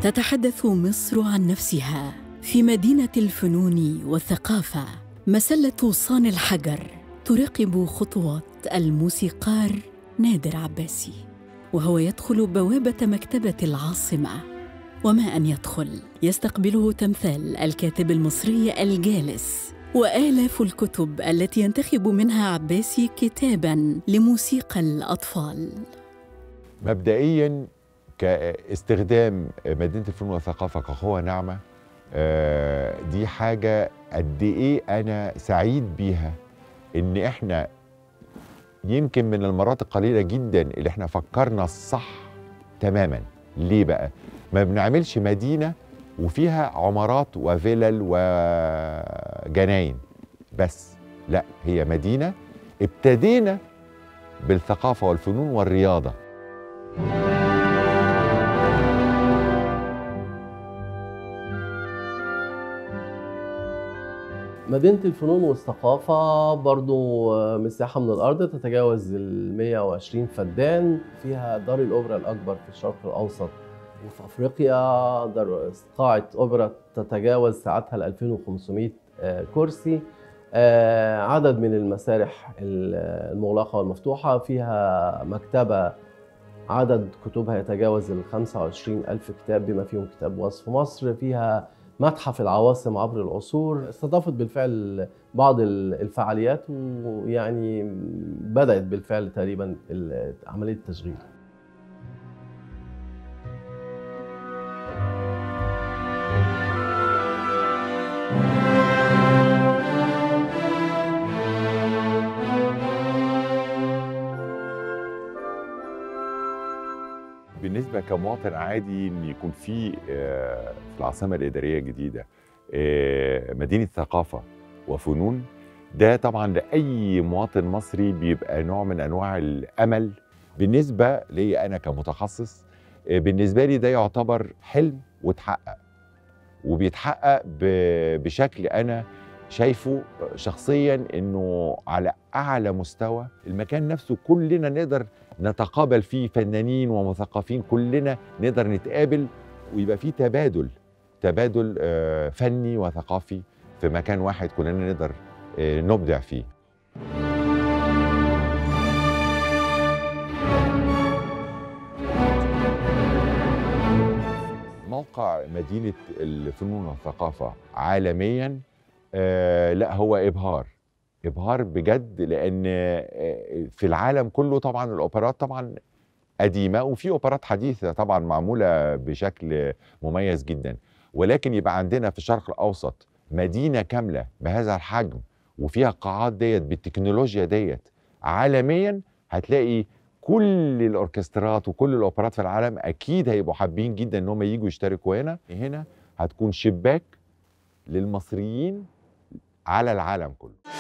تتحدث مصر عن نفسها في مدينة الفنون والثقافة مسلة صان الحجر تراقب خطوات الموسيقار نادر عباسي وهو يدخل بوابة مكتبة العاصمة وما أن يدخل يستقبله تمثال الكاتب المصري الجالس وآلاف الكتب التي ينتخب منها عباسي كتاباً لموسيقى الأطفال مبدئيا كاستخدام مدينه الفنون والثقافه كقوه ناعمه آه، دي حاجه قد ايه انا سعيد بيها ان احنا يمكن من المرات القليله جدا اللي احنا فكرنا الصح تماما ليه بقى ما بنعملش مدينه وفيها عمارات وفلل وجناين بس لا هي مدينه ابتدينا بالثقافه والفنون والرياضه مدينة الفنون والثقافة برضو مساحة من الأرض تتجاوز ال 120 فدان فيها دار الأوبرا الأكبر في الشرق الأوسط وفي أفريقيا دار قاعة أوبرا تتجاوز ساعتها ال 2500 آه، كرسي آه، عدد من المسارح المغلقة والمفتوحة فيها مكتبة عدد كتبها يتجاوز ال 25 ألف كتاب بما فيهم كتاب وصف مصر فيها متحف العواصم عبر العصور استضافت بالفعل بعض الفعاليات ويعني بدأت بالفعل تقريبا عملية التشغيل بالنسبه كمواطن عادي ان يكون في آه، في العاصمه الاداريه الجديده آه، مدينه ثقافه وفنون ده طبعا لاي مواطن مصري بيبقى نوع من انواع الامل بالنسبه لي انا كمتخصص آه، بالنسبه لي ده يعتبر حلم وتحقق وبيتحقق بشكل انا شايفه شخصيا انه على اعلى مستوى المكان نفسه كلنا نقدر نتقابل فيه فنانين ومثقفين كلنا نقدر نتقابل ويبقى فيه تبادل تبادل آه، فني وثقافي في مكان واحد كلنا نقدر آه، نبدع فيه موقع مدينة الفنون والثقافة عالميا آه لا هو إبهار ابهار بجد لان آه، في العالم كله طبعا الاوبرات طبعا قديمه وفي اوبرات حديثه طبعا معموله بشكل مميز جدا ولكن يبقى عندنا في الشرق الاوسط مدينه كامله بهذا الحجم وفيها القاعات ديت بالتكنولوجيا ديت عالميا هتلاقي كل الاوركسترات وكل الاوبرات في العالم اكيد هيبقوا حابين جدا ان هم يجوا يشتركوا هنا هنا هتكون شباك للمصريين على العالم كله